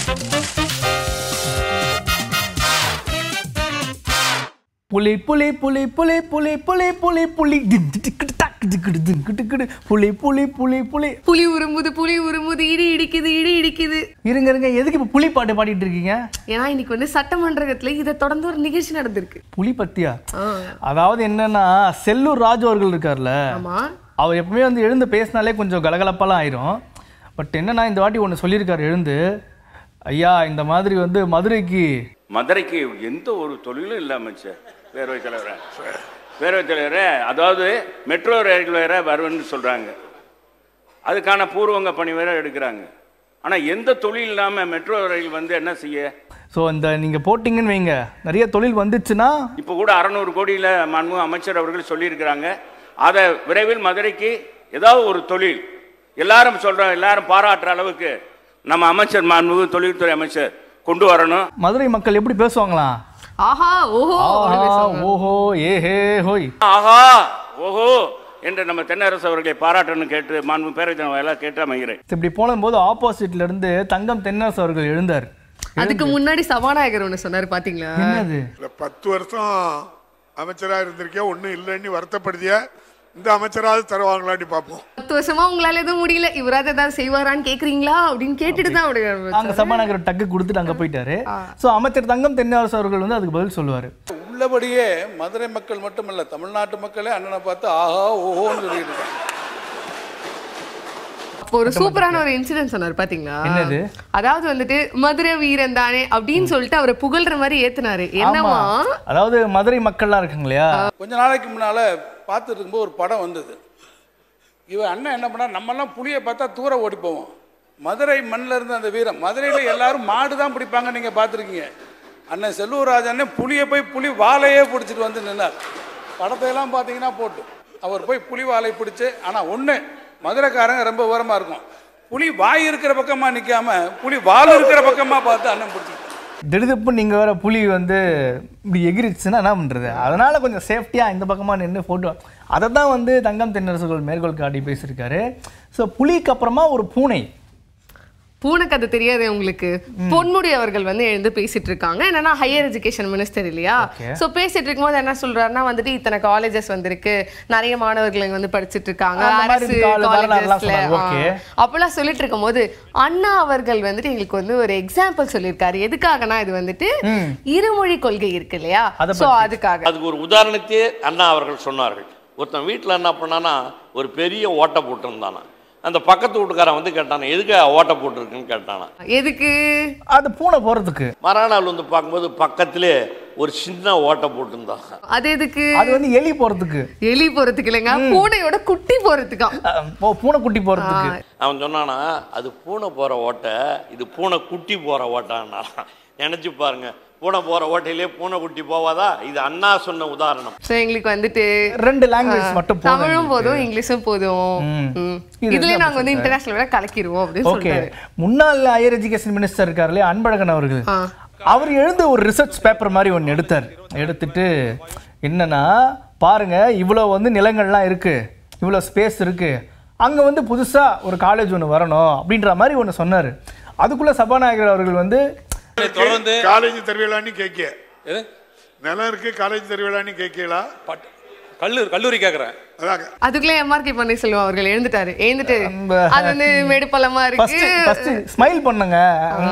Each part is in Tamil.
புலி புலி புலி புலி புலி புலி புலி புலி டிக் டிக் டிக் டக் டிக் டிக் டிக் டிக் டிக். புலி புலி புலி புலி புலி உருமுது புலி உருமுது இடி இடிக்குது இடி இடிக்குது இருங்க இருங்க எதுக்கு இப்போ புலி பாட்டு பாடிட்டு இருக்கீங்க ஏன்னா இன்னைக்கு வந்து சட்டமன்றத்துல இதை தொடர்ந்து ஒரு நிகழ்ச்சி நடந்திருக்கு புலி பத்தியா ஆ, அதாவது என்னன்னா செல்லூர் ராஜு அவர்கள் இருக்கார்ல ஆமா அவர் எப்பவுமே வந்து எழுந்து பேசினாலே கொஞ்சம் கலகலப்பெல்லாம் ஆயிரும் பட் என்னன்னா இந்த வாட்டி ஒன்று சொல்லியிருக்காரு எழுந்து ஐயா இந்த மாதிரி வந்து மதுரைக்கு மதுரைக்கு எந்த ஒரு தொழிலும் இல்லை அமைச்சர் பேரவைத் தலைவரே பேரவைத் தலைவரே அதாவது மெட்ரோ ரயில் வேற வருவேன்னு சொல்கிறாங்க அதுக்கான பூர்வங்க பணி வேற எடுக்கிறாங்க ஆனால் எந்த தொழில் இல்லாமல் மெட்ரோ ரயில் வந்து என்ன செய்ய ஸோ இந்த நீங்கள் போட்டிங்கன்னு வைங்க நிறைய தொழில் வந்துச்சுன்னா இப்போ கூட அறநூறு கோடியில் மாண்பு அமைச்சர் அவர்கள் சொல்லியிருக்கிறாங்க அதை விரைவில் மதுரைக்கு ஏதாவது ஒரு தொழில் எல்லாரும் சொல்கிறோம் எல்லாரும் பாராட்டுற அளவுக்கு நம்ம அமைச்சர் மாண்பு தொழில்துறை அமைச்சர் கொண்டு வரணும் மதுரை மக்கள் எப்படி பேசுவாங்களாம் ஆஹா ஓஹோ அப்படி ஆஹா, பேசுவாங்க. ஓஹோ ஏஹே ஹோய் ஆஹா ஓஹோ என்று நம்ம தென்னரசு அவர்களை பாராட்டணும் கேட்டு மாண்பு பேரவைத் தலைவர் எல்லாம் கேட்டு அமைகிறேன் இப்படி போகும்போது ஆப்போசிட்ல இருந்து தங்கம் தென்னரசு அவர்கள் எழுந்தார் அதுக்கு முன்னாடி சபாநாயகர் ஒண்ணு சொன்னாரு பாத்தீங்களா என்னது இல்ல பத்து வருஷம் அமைச்சரா இருந்திருக்கே ஒண்ணும் இல்லைன்னு வருத்தப்படுதிய இந்த அமைச்சராவது தருவாங்களான்னு பார்ப்போம் பத்து வருஷமா உங்களால எதுவும் முடியல இவராவது ஏதாவது செய்வாரான்னு கேக்குறீங்களா அப்படின்னு கேட்டுட்டு தான் அப்படி அங்க ஆரம்பிச்சாரு. சபாநாயகர் டக்கு கொடுத்துட்டு அங்க போயிட்டாரு சோ அமைச்சர் தங்கம் தென்னரசு அவர்கள் வந்து அதுக்கு பதில் சொல்லுவாரு உள்ளபடியே மதுரை மக்கள் மட்டுமல்ல தமிழ்நாட்டு மக்களே அண்ணனை பார்த்து ஆஹா ஓஹோன்னு சொல்லிட்டு இருக்காங்க அப்போ ஒரு சூப்பரான ஒரு இன்சிடென்ட் சொன்னார் பாத்தீங்களா என்னது? அதாவது வந்துட்டு மதுரை வீரன் தானே அப்படின்னு சொல்லிட்டு அவரை புகழ்ற மாதிரி ஏத்துனாரு ஆமா என்னவா அதாவது மதுரை மக்கள்லாம் இருக்காங்க இல்லையா கொஞ்ச நாளைக்கு முன்னால பார்த்துட்டு இருக்கும்போது ஒரு படம் வந்தது இவன் அண்ணன் என்ன பண்ணா நம்மெல்லாம் புளியை பார்த்தா தூர ஓடி போவோம் மதுரை மண்ணில் இருந்த அந்த வீரம் மதுரையில் எல்லாரும் மாடு தான் பிடிப்பாங்க நீங்கள் பார்த்துருக்கீங்க அண்ணன் செல்லூர்ராஜ் அண்ணன் புளியை போய் புலி வாழையே பிடிச்சிட்டு வந்து நின்னார் படத்தையெல்லாம் பார்த்தீங்கன்னா போட்டு அவர் போய் புலி வாழை பிடிச்சு ஆனால் ஒன்று மதுரைக்காரங்க ரொம்ப ஓரமாக இருக்கும் புலி வாய் இருக்கிற பக்கமாக நிற்காம புலி வால் இருக்கிற பக்கமாக பார்த்து அண்ணன் பிடிச்சிக்கிட்டார் திடுதிப்பு நீங்க வேற புலி வந்து இப்படி எகிரிச்சுன்னா என்ன பண்றது அதனால கொஞ்சம் சேஃப்டியா இந்த பக்கமா நின்று போட்டோ அதை தான் வந்து தங்கம் தென்னரசுகள் மேற்கோள் காட்டி பேசியிருக்காரு ஸோ புலிக்கு அப்புறமா ஒரு பூனை பூனைக்கு அது தெரியாது உங்களுக்கு பொன்முடி அவர்கள் வந்து எழுந்து பேசிட்டு இருக்காங்க என்னன்னா ஹையர் எஜுகேஷன் மினிஸ்டர் இல்லையா Okay. சோ பேசிட்டு இருக்கும்போது என்ன சொல்றாருன்னா வந்துட்டு இத்தனை காலேஜஸ் வந்திருக்கு நிறைய மாணவர்கள் இங்க வந்து படிச்சிட்டு இருக்காங்க அந்த மாதிரி அரசு கால- வரலாறுலாம் காலேஜஸ்ல சொன்னாரு. Okay. அப்பெல்லாம் சொல்லிட்டு இருக்கும்போது அண்ணா அவர்கள் வந்துட்டு எங்களுக்கு வந்து ஒரு எக்ஸாம்பிள் சொல்லியிருக்காரு எதுக்காகனா இது வந்துட்டு இருமொழி கொள்கை இருக்கு இல்லையா அதை சோ அதுக்காக அதுக்கு ஒரு உதாரணத்தையே அண்ணா அவர்கள் சொன்னார்கள் ஒருத்தன் வீட்டில் என்ன பண்ணானா ஒரு பெரிய ஓட்டை போட்டிருந்தானா அந்த பக்கத்து வீட்டுக்காரன் வந்து கேட்டானா எதுக்கு ஓட்டை போட்டிருக்குன்னு கேட்டானா எதுக்கு அது பூனை போறதுக்கு மறுநாள் வந்து பார்க்கும்போது பக்கத்திலே ஒரு சின்ன ஓட்டை போட்டிருந்தான் அது எதுக்கு அது வந்து எலி போறதுக்கு எலி போறதுக்கு இல்லைங்க பூனையோட குட்டி போறதுக்கா அஹ், பூ- பூனைக்குட்டி போறதுக்கு அவன் சொன்னானா அது பூனை போகிற ஓட்டை இது பூனை குட்டி போகிற ஓட்டான்னா நினச்சி பாருங்க பூனை போகிற ஓட்டையிலே பூனை குட்டி போவாதா இது அண்ணா சொன்ன உதாரணம் சோ எங்களுக்கு வந்துட்டு ரெண்டு லாங்குவேஜ் மட்டும் போதும் தமிழும் போதும் இங்கிலீஷும் போதும் ம். ம். இது இதுலயே வந்து நாங்க வந்து இன்டர்நேஷனல் விட கலக்கிடுவோம் அப்படின்னு ஓகே சொல்றாரு முன்னாள் ஹையர் எஜுகேஷன் மினிஸ்டர் இருக்கார் இல்லையா அன்பழகன் அவர்கள் ஆ. அவர் எழுந்த ஒரு ரிசர்ச் பேப்பர் மாதிரி ஒன்று எடுத்தார் எடுத்துட்டு என்னன்னா பாருங்க இவ்வளோ வந்து நிலங்கள்லாம் இருக்கு இவ்வளோ ஸ்பேஸ் இருக்கு அங்கே வந்து புதுசாக ஒரு காலேஜ் ஒன்று வரணும் அப்படின்ற மாதிரி ஒன்று சொன்னார் அதுக்குள்ள சபாநாயகர் அவர்கள் வந்து தொடர்ந்து காலேஜ் தருவீங்களான்னு கேட்க எது? நிலம் இருக்கு காலேஜ் தருவீங்களான்னு கேட்கலா பட் கல்லூரி கல்லூரி கேட்குறேன் அதாங்க அதுக்குள்ள எம்ஆர்கே பன்னீர்செல்வம் அவர்கள் எழுந்துட்டாரு எழுந்துட்டு நம்ம- அது வந்து மேடுப்பள்ளமா ஃபர்ஸ்ட் இருக்கு ஃபர்ஸ்ட் ஸ்மைல் பண்ணுங்க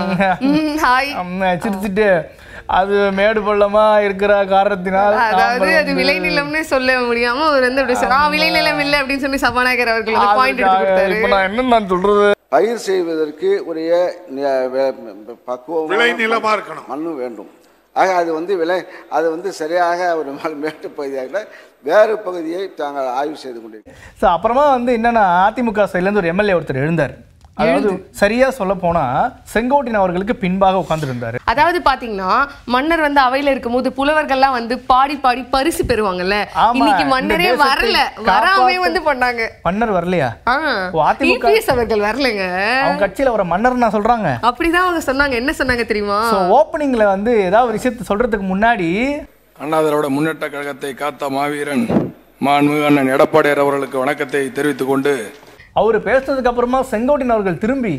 ம், ஹாய் ம், சிரிச்சிட்டு அது மேடு பள்ளமா இருக்கிற காரணத்தினால் அதாவது நாங்கள் அது வந்து- விளைநிலம்னு சொல்ல முடியாம அவர் வந்து அப்படி சொன்னா விளைநிலம் இல்ல அப்படின்னு சொல்லி சபாநாயகர் அவர்கள் வந்து பாயிண்ட் எடுத்து அதுக்காக கொடுத்தாரு இப்ப நான் என்ன நான் சொல்றது பயிர் செய்வதற்கு உரிய நி- வே- பக்குவமான விளை நிலமா இருக்கணும். மண்ணு வேண்டும் ஆக அது வந்து விளை அது வந்து சரியாக ஒரு மே- மேட்டு பகுதியாக வேறு பகுதியை தாங்கள் ஆய்வு செய்து கொண்டிருக்கிறோம் ஸோ அப்புறமா வந்து என்னன்னா அதிமுக சைட்லேருந்து ஒரு எம்எல்ஏ ஒருத்தர் எழுந்தார் அதாவது சரியா சொல்ல போனா செங்கோட்டையன் அவர்களுக்கு பின்பாக உட்கார்ந்துருந்தாரு அதாவது பாத்தீங்கன்னா மன்னர் வந்து அவையில இருக்கும்போது புலவர்கள்லாம் வந்து பாடி பாடி பரிசு பெறுவாங்கல்ல ஆமா, இன்னைக்கு இந்த மன்னரே தேசத்தை வரல வராமே காப்பாத்த- வந்து பண்ணாங்க மன்னர் வரலையா ஆ, ஓ, அதிமுக EPS அவர்கள் வரலங்க அவங்க கட்சியில ஒரு மன்னர் நான் சொல்றாங்க அப்படிதான் அவங்க சொன்னாங்க என்ன சொன்னாங்க தெரியுமா ஸோ ஓப்பனிங்ல வந்து ஏதாவது ஒரு விஷயத்தை சொல்றதுக்கு முன்னாடி அண்ணா திராவிட முன்னேற்ற கழகத்தை காத்த மாவீரன் மாண்புமிகு அண்ணன் எடப்பாடியார் அவர்களுக்கு வணக்கத்தை தெரிவித்துக் கொண்டு அவர் பேசுனதுக்கு அப்புறமா செங்கோட்டையன் அவர்கள் திரும்பி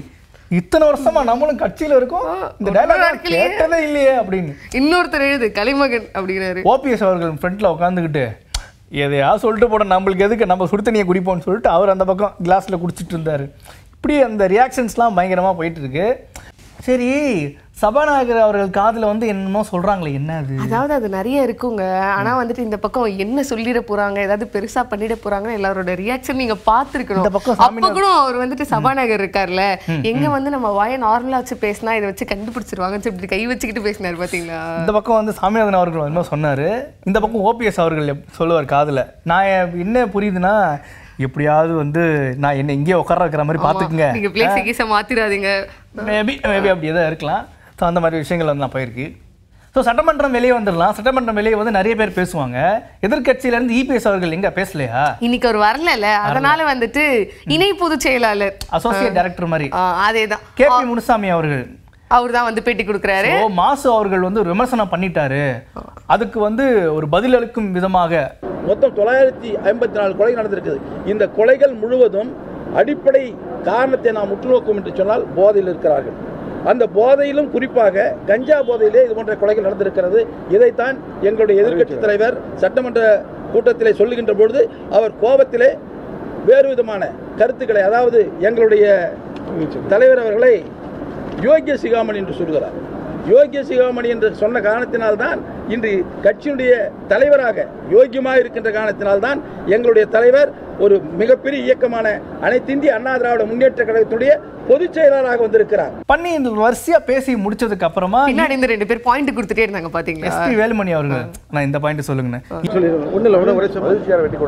இத்தனை வருஷமா நம்மளும் கட்சியில இருக்கோம் இந்த ஒரு டைலாக் வாழ்க்கையிலேயே. கேட்டதே இல்லையே அப்படின்னு இன்னொருத்தர் எழுது கலைமகன் அப்படிங்கிறாரு ஓபிஎஸ் அவர்கள் ஃப்ரண்ட்ல உட்காந்துக்கிட்டு எதையாவது சொல்லிட்டு போட நம்மளுக்கு எதுக்கு நம்ம சுடு தண்ணியை குடிப்போம்னு சொல்லிட்டு அவர் அந்த பக்கம் கிளாஸ்ல குடிச்சிட்டு இருந்தாரு இப்படி அந்த ரியாக்ஷன்ஸ்லாம் பயங்கரமா போயிட்டு இருக்கு சரி சபாநாயகர் அவர்கள் காதுல வந்து என்னமோ சொல்றாங்களே என்ன அது அதாவது அது நிறைய இருக்குங்க ஆனா வந்துட்டு இந்த பக்கம் என்ன சொல்லிட போறாங்க ஏதாவது பெருசா பண்ணிட போறாங்கன்னு எல்லாரோட ரியாக்ஷன் நீங்க இந்த பாத்துருக்கணும் பக்கம் அப்ப கூட அவர் வந்துட்டு சபாநாயகர் இருக்கார்ல எங்க வந்து நம்ம வாயை நார்மலா வச்சு பேசினா இதை வச்சு கண்டுபிடிச்சிருவாங்கன்னு சொல்லி இப்படி கை வச்சுக்கிட்டு பேசினாரு பாத்தீங்களா இந்த பக்கம் வந்து சாமிநாதன் அவர்கள் என்ன சொன்னாரு இந்த பக்கம் ஓபிஎஸ் அவர்கள் எப்- சொல்லுவார் காதுல நான் எ- என்ன புரியுதுன்னா எப்படியாவது வந்து நான் என்ன இங்கேயே உட்கார வைக்கிற மாதிரி பாத்துக்குங்க நீங்க பிளேஸ் கீச மாத்திராதீங்க மேபி மேபி அப்படி தான் இருக்கலாம் ஸோ அந்த மாதிரி விஷயங்கள் வந்து நான் போயிருக்கு ஸோ சட்டமன்றம் வெளியே வந்துடலாம் சட்டமன்றம் வெளியே வந்து நிறைய பேர் பேசுவாங்க எதிர்க்கட்சியில இருந்து இபிஎஸ் அவர்கள் எங்க பேசலையா இன்னைக்கு அவர் வரல அதனால வந்துட்டு இணை பொதுச் செயலாளர் அசோசியேட் டைரக்டர் மாதிரி ஆ, அதேதான் கேபி முனுசாமி அவர்கள் அவர் தான் வந்து பேட்டி கொடுக்குறாரு ஓ மாசு அவர்கள் வந்து ஒரு விமர்சனம் பண்ணிட்டாரு அதுக்கு வந்து ஒரு பதிலளிக்கும் விதமாக மொத்தம் தொள்ளாயிரத்தி ஐம்பத்தி நாலு கொலை நடந்திருக்குது இந்த கொலைகள் முழுவதும் அடிப்படை காரணத்தை நாம் உற்றுநோக்கும் என்று சொன்னால் போதையில் இருக்கிறார்கள் அந்த போதையிலும் குறிப்பாக கஞ்சா போதையிலே இது போன்ற கொலைகள் நடந்திருக்கிறது இதைத்தான் எங்களுடைய எதிர்க்கட்சி தலைவர் சட்டமன்ற கூட்டத்திலே சொல்லுகின்ற பொழுது அவர் கோபத்திலே வேறு விதமான கருத்துக்களை அதாவது எங்களுடைய தலைவர் அவர்களை யோகிய சிகாமணி என்று சொல்கிறார் யோகிய சிகாமணி என்று சொன்ன காரணத்தினால்தான் இன்று கட்சியினுடைய தலைவராக யோகியமாக இருக்கின்ற காரணத்தினால்தான் எங்களுடைய தலைவர் ஒரு மிகப்பெரிய இயக்கமான அனைத்து இந்திய அண்ணா திராவிட முன்னேற்ற கழகத்துடைய பொதுச் செயலாளராக வந்திருக்கிறார் பண்ணி இந்த வரிசையா பேசி முடிச்சதுக்கு அப்புறமா பின்னாடி இந்த ரெண்டு பேர் பாயிண்ட் கொடுத்துட்டே இருந்தாங்க பாத்தீங்களா எஸ்பி வேலுமணி அவர்கள் நான் இந்த பாயிண்ட் சொல்லுங்கண்ணே ஒன்றும் இல்லை ஒன்றும் வெட்டி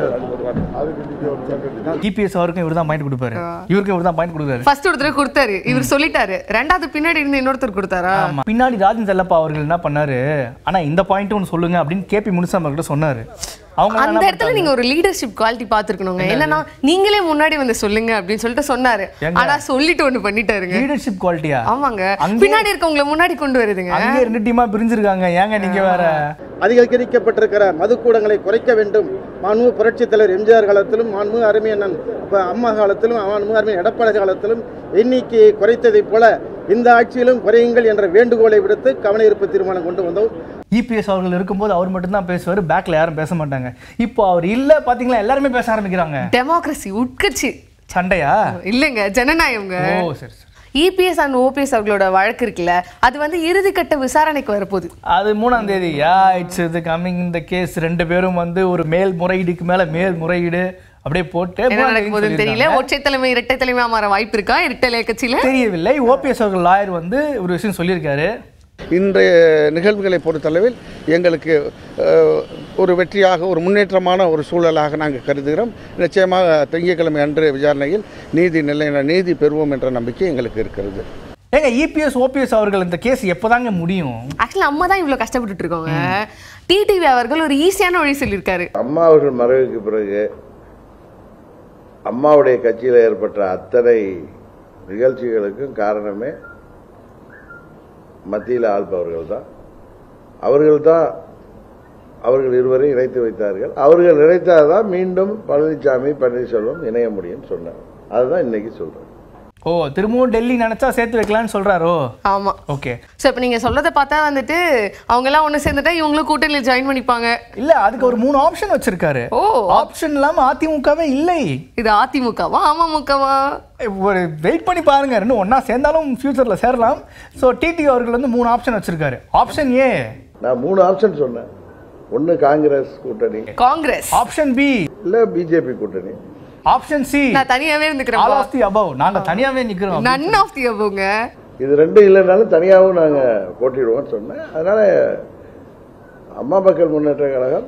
இபிஎஸ் அவருக்கும் இவர் தான் பாயிண்ட் கொடுப்பாரு இவருக்கும் இவர் தான் பாயிண்ட் கொடுக்குறாரு ஃபர்ஸ்ட் ஒருத்தர் கொடுத்தாரு இவர் சொல்லிட்டாரு ரெண்டாவது பின்னாடி இருந்து இன்னொருத்தர் கொடுத்தாரா ஆமா. பின்னாடி ராஜன் செல்லப்பா அவர்கள் என்ன பண்ணாரு ஆனா இந்த பாயிண்ட் ஒன்று சொல்லுங்க அப்படின்னு கேபி முனுசாமி அவர்கிட்ட சொன்னாரு அவங்க அந்த என்ன இடத்துல நீங்க ஒரு லீடர்ஷிப் குவாலிட்டி பாத்துருக்கணுங்க என்னன்னா நீங்களே முன்னாடி வந்து சொல்லுங்க அப்படின்னு சொல்லிட்டு சொன்னாரு ஏங்க? ஆனா சொல்லிட்டு ஒண்ணு பண்ணிட்டாருங்க லீடர்ஷிப் குவாலிட்டியா ஆமாங்க அங்கே- பின்னாடி இருக்கவங்கள முன்னாடி கொண்டு வருதுங்க அங்கே ரெண்டு டீமா பிரிஞ்சிருக்காங்க ஏங்க நீங்க வேற அதிகரிக்கப்பட்டிருக்கிற மதுக்கூடங்களை குறைக்க வேண்டும் மாண்பு புரட்சித் தலைவர் எம்ஜிஆர் காலத்திலும் மாண்பு அருமையண்ணன் இப்ப அம்மா காலத்திலும் மாண்பு அருமையன் எடப்பாடி காலத்திலும் எண்ணிக்கையை குறைத்ததைப் போல இந்த ஆட்சியிலும் குறையுங்கள் என்ற வேண்டுகோளை விடுத்து கவன ஈர்ப்பு தீர்மானம் கொண்டு வந்தோம் இபிஎஸ் அவர்கள் இருக்கும்போது அவர் மட்டும் தான் பேசுவார் பேக்ல யாரும் பேச மாட்டாங்க இப்போ அவர் இல்ல பாத்தீங்களா எல்லாருமே பேச ஆரம்பிக்கிறாங்க டெமோக்ரஸி உட்கட்சி சண்டையா இல்லைங்க ஜனநாயகங்க ஓ சரி சரி இபிஎஸ் அண்ட் ஓபிஎஸ் அவங்களோட வழக்கு இருக்குல்ல அது வந்து இறுதிக்கட்ட விசாரணைக்கு வரப்போகுது அது மூணாம் தேதி யா இட்ஸ் இது கம்மிங் இந்த கேஸ் ரெண்டு பேரும் வந்து ஒரு மேல் முறையீடுக்கு மேல மேல் முறையீடு அப்படியே போட்டு என்ன மூணாம் நடக்க தேதின்னு போகுதுன்னு தெரியல சொல்லியிருக்காங்க. ஒற்றை தலைமை இரட்டை தலைமையா மாற வாய்ப்பு இருக்கா இரட்டை கட்சியில தெரியவில்லை ஓபிஎஸ் அவர்கள் லாயர் வந்து ஒரு விஷயம் சொல்லியிருக்காரு இன்றைய நிகழ்வுகளை பொறுத்தளவில் எங்களுக்கு அஹ், ஒரு வெற்றியாக ஒரு முன்னேற்றமான ஒரு சூழலாக நாங்கள் கருதுகிறோம் நிச்சயமாக திங்கட்கிழமை அன்று விசாரணையில் நீதி நிலையான நீதி பெறுவோம் என்ற நம்பிக்கை எங்களுக்கு இருக்கிறது ஏங்க இபிஎஸ் ஓபிஎஸ் அவர்கள் இந்த கேஸ் எப்போதாங்க முடியும் ஆக்சுவலி அம்மா தான் இவ்வளவு கஷ்டப்பட்டுட்டு இருக்கோங்க டிடிவி அவர்கள் ஒரு ஈஸியான வழி சொல்லியிருக்காரு அம்மா அவர்கள் மறைவுக்கு பிறகு அம்மாவுடைய கட்சியில் ஏற்பட்ட அத்தனை நிகழ்ச்சிகளுக்கும் காரணமே மத்தியில் ஆள்பவர்கள் தான் அவர்கள் தான் அவர்கள் இருவரை இணைத்து வைத்தார்கள் அவர்கள் இணைத்தாதான் மீண்டும் பழனிசாமி பன்னீர்செல்வம் இணைய முடியும் சொன்னார் அதுதான் இன்னைக்கு சொல்றேன் ஓ திரும்பவும் டெல்லி நினைச்சா சேர்த்து வைக்கலாம்னு சொல்றாரோ ஆமா ஓகே சோ இப்போ நீங்க சொல்றதை பார்த்தா வந்துட்டு அவங்க எல்லாம் ஒண்ணு சேர்ந்துட்டா இவங்களும் கூட்டணியில் ஜாயின் பண்ணிப்பாங்க இல்ல அதுக்கு ஒரு மூணு ஆப்ஷன் வச்சிருக்காரு ஓ ஆப்ஷன் இல்லாம அதிமுகவே இல்லை இது அதிமுகவா அமமுகவா ஒரு வெயிட் பண்ணி பாருங்க ரெண்டும் ஒண்ணா சேர்ந்தாலும் ஃபியூச்சர்ல சேரலாம் ஸோ டிடி அவர்கள் வந்து மூணு ஆப்ஷன் வச்சிருக்காரு ஆப்ஷன் ஏ நான் மூணு ஆப்ஷன் சொன்னேன் ஒன்று காங்கிரஸ் கூட்டணி காங்கிரஸ் ஆப்ஷன் பி இல்லை பிஜேபி கூட்டணி ஆப்ஷன் சி நான் தனியாவே ஆல் இருந்துக்கிறேன் ஆஃப் தி அபவ் நாங்க தனியாவே நிக்கிறோம் நன் ஆஃப் தி அபோங்க இது ரெண்டும் இல்லைனாலும் தனியாகவும் நாங்கள் போட்டிடுவோம்னு சொன்னேன் அதனால அம்மா மக்கள் முன்னேற்ற கழகம்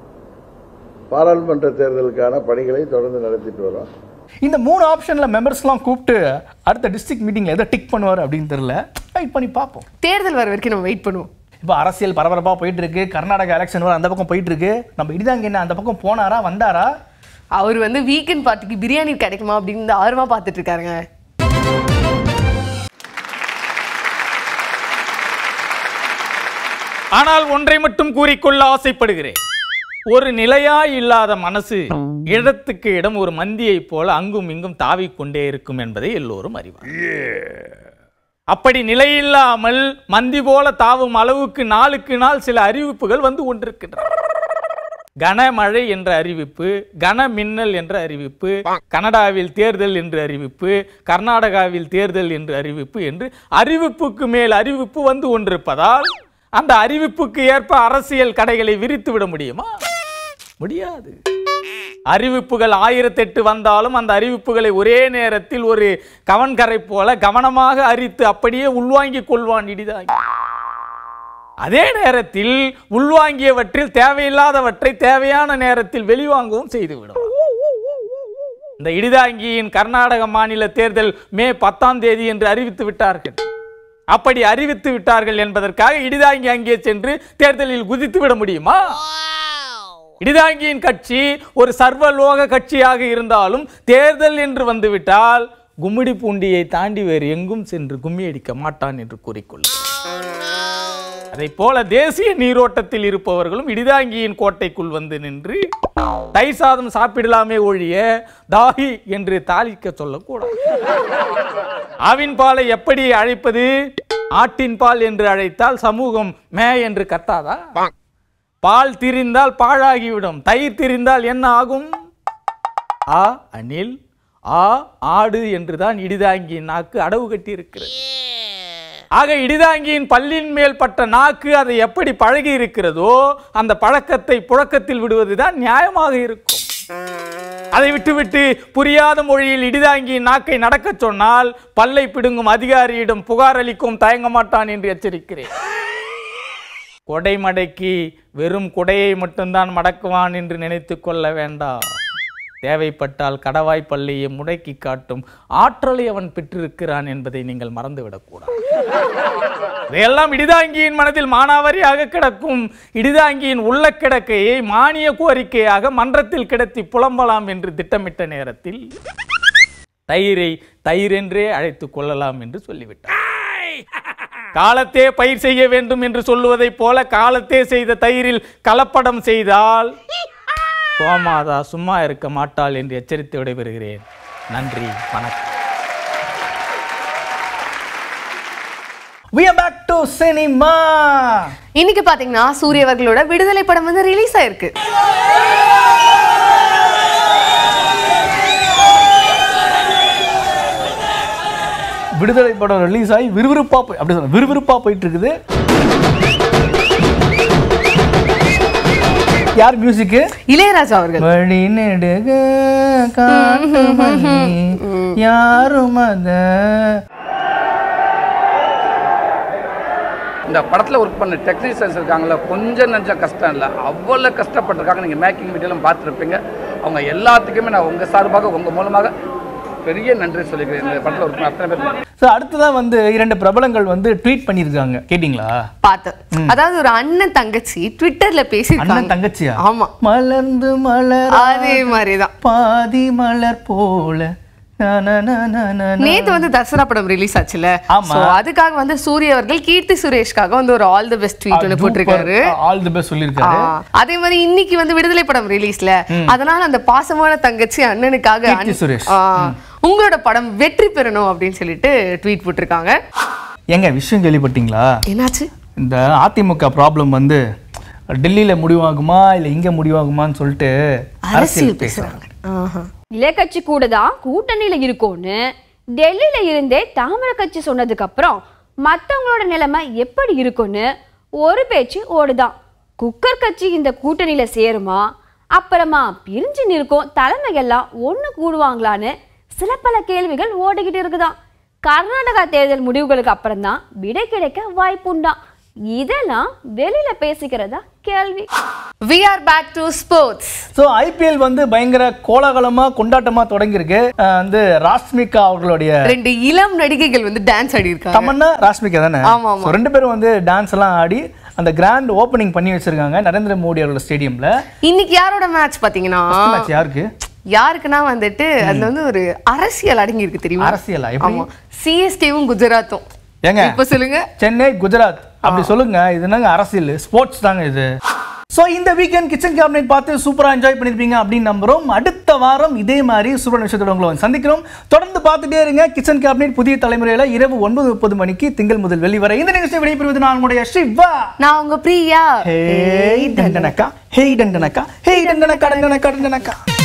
பாராளுமன்ற தேர்தலுக்கான பணிகளை தொடர்ந்து நடத்திட்டு வரோம் இந்த மூணு ஆப்ஷன்ல மெம்பர்ஸ்லாம் கூப்பிட்டு அடுத்த டிஸ்ட்ரிக்ட் மீட்டிங்ல எதை டிக் பண்ணுவார் அப்படின்னு தெரியல வெயிட் பண்ணி பார்ப்போம் தேர்தல் வர வரைக்கும் நம்ம வெயிட் பண்ணுவோம் இப்போ அரசியல் பரபரப்பா போயிட்டு இருக்கு கர்நாடகா எலெக்ஷன் வர அந்த பக்கம் போயிட்டு இருக்கு நம்ம இடிதாங்க என்ன அந்த பக்கம் போனாரா வந்தாரா அவர் வந்து வீக்கெண்ட் பார்ட்டிக்கு பிரியாணி கிடைக்குமா அப்படின்னு ஆர்வமா பார்த்துட்டு இருக்காருங்க ஆனால் ஒன்றை மட்டும் கூறிக்கொள்ள ஆசைப்படுகிறேன் ஒரு நிலையாய் இல்லாத மனசு இடத்துக்கு இடம் ஒரு மந்தியைப் போல அங்கும் இங்கும் தாவிக் கொண்டே இருக்கும் என்பதை எல்லோரும் அறிவார் அப்படி நிலையில்லாமல் மந்தி போல தாவும் அளவுக்கு நாளுக்கு நாள் சில அறிவிப்புகள் வந்து கொண்டிருக்கின்றன கனமழை என்ற அறிவிப்பு கன மின்னல் என்ற அறிவிப்பு கனடாவில் தேர்தல் என்று அறிவிப்பு கர்நாடகாவில் தேர்தல் என்று அறிவிப்பு என்று அறிவிப்புக்கு மேல் அறிவிப்பு வந்து கொண்டிருப்பதால் அந்த அறிவிப்புக்கு ஏற்ப அரசியல் கடைகளை விரித்து விட முடியுமா முடியாது அறிவிப்புகள் ஆயிரத்தெட்டு வந்தாலும் அந்த அறிவிப்புகளை ஒரே நேரத்தில் ஒரு கவன்கரை போல கவனமாக அரித்து அப்படியே உள்வாங்கிக் கொள்வான் இடிதாகி அதே நேரத்தில் உள்வாங்கியவற்றில் தேவையில்லாதவற்றை தேவையான நேரத்தில் வெளிவாங்கவும் செய்துவிடும் இந்த இடிதாங்கியின் கர்நாடக மாநில தேர்தல் மே பத்தாம் தேதி என்று அறிவித்து விட்டார்கள் அப்படி அறிவித்து விட்டார்கள் என்பதற்காக இடிதாங்கி அங்கே சென்று தேர்தலில் குதித்து விட முடியுமா இடிதாங்கியின் கட்சி ஒரு சர்வலோக கட்சியாக இருந்தாலும் தேர்தல் என்று வந்துவிட்டால் கும்மிடி பூண்டியை தாண்டி வேறு எங்கும் சென்று கும்மி அடிக்க மாட்டான் என்று கூறிக்கொள்கிறார் அதைப் போல தேசிய நீரோட்டத்தில் இருப்பவர்களும் இடிதாங்கியின் கோட்டைக்குள் வந்து நின்று தயிர் சாதம் சாப்பிடலாமே ஒழிய தாகி என்று தாளிக்க சொல்லக்கூடாது ஆவின் பாலை எப்படி அழைப்பது ஆட்டின் பால் என்று அழைத்தால் சமூகம் மே என்று கத்தாதா பால் திரிந்தால் பாழாகிவிடும் தயிர் திரிந்தால் என்ன ஆகும் ஆ அணில் ஆ ஆடு என்றுதான் இடிதாங்கியின் நாக்கு அடவு கட்டி இருக்கிறது ஆக இடிதாங்கியின் பல்லின் மேல் பட்ட நாக்கு அதை எப்படி பழகி இருக்கிறதோ அந்த பழக்கத்தை புழக்கத்தில் விடுவதுதான் நியாயமாக இருக்கும் அதை விட்டுவிட்டு புரியாத மொழியில் இடிதாங்கியின் நாக்கை நடக்கச் சொன்னால் பல்லை பிடுங்கும் அதிகாரியிடம் புகார் அளிக்கும் தயங்க மாட்டான் என்று எச்சரிக்கிறேன் கொடை மடக்கி வெறும் கொடையை மட்டும்தான் மடக்குவான் என்று நினைத்து கொள்ள வேண்டாம் தேவைப்பட்டால் கடவாய் பள்ளியை முடக்கி காட்டும் ஆற்றலை அவன் பெற்றிருக்கிறான் என்பதை நீங்கள் மறந்துவிடக்கூடாது இதையெல்லாம் இடிதாங்கியின் மனதில் மானாவாரியாக கிடக்கும் இடிதாங்கியின் உள்ள கிடக்கையை மானிய கோரிக்கையாக மன்றத்தில் கிடத்தி புலம்பலாம் என்று திட்டமிட்ட நேரத்தில் தயிரை தயிர் என்றே அழைத்துக் கொள்ளலாம் என்று சொல்லிவிட்டார் காலத்தே பயிர் செய்ய வேண்டும் என்று சொல்லுவதைப் போல காலத்தே செய்த தயிரில் கலப்படம் செய்தால் கோமாதா சும்மா இருக்க மாட்டாள் என்று எச்சரித்து விடைபெறுகிறேன் நன்றி வணக்கம் We are back to cinema. இன்னைக்கு பாத்தீங்கன்னா சூரிய அவர்களோட விடுதலை படம் வந்து ரிலீஸ் ஆயிருக்கு விடுதலை படம் ரிலீஸ் ஆகி விறுவிறுப்பா போய் அப்படி சொல்ல விறுவிறுப்பா போயிட்டு இருக்குது யார் மியூசிக்கு இளையராஜா அவர்கள் வழி நெடுக காட்டு மணி யாரும் அத இந்த படத்தில் ஒர்க் பண்ண டெக்னீஷியன்ஸ் இருக்காங்கள கொஞ்சம் நஞ்சம் கஷ்டம் இல்லை அவ்வளோ கஷ்டப்பட்டிருக்காங்க நீங்கள் மேக்கிங் வீடியோலாம் பார்த்துருப்பீங்க அவங்க எல்லாத்துக்குமே நான் உங்கள் சார்பாக உங்கள் மூலமாக பெரிய நன்றி சொல்லிக்கிறேன் இந்த படத்தில் ஒர்க் பண்ண அத்தனை பேர் ஸோ அடுத்ததான் வந்து இரண்டு பிரபலங்கள் வந்து ட்வீட் பண்ணியிருக்காங்க கேட்டிங்களா பார்த்தேன் அதாவது ஒரு அண்ணன் தங்கச்சி ட்விட்டர்ல பேசியிருக்காங்க அண்ணன் தங்கச்சியா ஆமா மலர்ந்து மலர் அதே மாதிரிதான் பாதி மலர் போல நா, நா, நா, நா, நா, நா. நேத்து வந்து தசரா படம் ரிலீஸ் ஆச்சுல ஆமா. So, அதுக்காக வந்து சூரிய அவர்கள் கீர்த்தி சுரேஷ்காக வந்து ஒரு ஆல் தி பெஸ்ட் ட்வீட் ஒன்று போட்டிருக்காரு ஆல் தி பெஸ்ட் சொல்லியிருக்காரு ஆ, அதே மாதிரி இன்னைக்கு வந்து விடுதலை படம் ரிலீஸ்ல அதனால அந்த பாசமான தங்கச்சி அண்ணனுக்காக கீர்த்தி அண்ணன்- சுரேஷ். ஆ, உங்களோட படம் வெற்றி பெறணும் அப்படின்னு சொல்லிட்டு ட்வீட் போட்டிருக்காங்க ஏங்க விஷயம் கேள்விப்பட்டீங்களா என்னாச்சு இந்த அதிமுக ப்ராப்ளம் வந்து டெல்லியில முடிவாகுமா இல்ல இங்க முடிவாகுமான்னு சொல்லிட்டு அரசியல் பேசுறாங்க ஆஹா. இலக்கட்சி கூட தான் கூட்டணியில இருக்கும்னு டெல்லியில இருந்தே தாமரை கட்சி சொன்னதுக்கு அப்புறம் மத்தவங்களோட நிலைமை எப்படி இருக்கும்னு ஒரு பேச்சு ஓடுதான் குக்கர் கட்சி இந்த கூட்டணியில சேருமா அப்புறமா பிரிஞ்சு நிற்கும் தலைமைகள்லாம் ஒண்ணு கூடுவாங்களான்னு சில பல கேள்விகள் ஓடிக்கிட்டு இருக்குதாம் கர்நாடகா தேர்தல் முடிவுகளுக்கு அப்புறம் தான் விடை கிடைக்க வாய்ப்புண்டாம் இதெல்லாம் வெளியில பேசிக்கிறதா கேள்வி we are back to sports so IPL வந்து பயங்கர கோலாகலமா கொண்டாட்டமா தொடங்கியிருக்கு அஹ் வந்து ராஷ்மிகா அவர்களுடைய ரெண்டு இளம் நடிகைகள் வந்து டான்ஸ் ஆடி இருக்காங்க தமன்னா ராஷ்மிகா தானே ஆமா, ஆமா. So, ரெண்டு பேரும் வந்து டான்ஸ் எல்லாம் ஆடி அந்த கிராண்ட் ஓப்பனிங் பண்ணி வச்சிருக்காங்க நரேந்திர மோடி அவரோட ஸ்டேடியம்ல இன்னைக்கு யாரோட மேட்ச் பாத்தீங்கன்னா மேட்ச் யாருக்கு யாருக்குன்னா வந்துட்டு அதுல வந்து ஒரு அரசியல் அடங்கி இருக்கு தெரியுமா அரசியலா? எப்படி? ஆமா சிஎஸ்கேவும் குஜராத்தும் ஏங்க இப்ப சொல்லுங்க சென்னை குஜராத் அப்படி சொல்லுங்க இது என்னங்க அரசியல் ஸ்போர்ட்ஸ் தாங்க இது ஸோ இந்த வீக்கெண்ட் கிச்சன் கேபினெட் பார்த்து சூப்பராக என்ஜாய் பண்ணியிருப்பீங்க அப்படின்னு நம்புறோம் அடுத்த வாரம் இதே மாதிரி சூப்பர் விஷயத்தோட உங்களை வந்து சந்திக்கிறோம் தொடர்ந்து பார்த்துட்டே இருங்க கிச்சன் கேபினெட் புதிய தலைமுறையில் இரவு ஒன்பது முப்பது மணிக்கு திங்கள் முதல் வெள்ளி வரை இந்த நிகழ்ச்சி விடைபெறுவது நான் உங்களுடைய சிவா நான் உங்க பிரியா ஹேய் டண்டனக்கா ஹேய் டண்டனக்கா ஹேய் டண்டனக்கா டண்டனக்கா டண்டனக்கா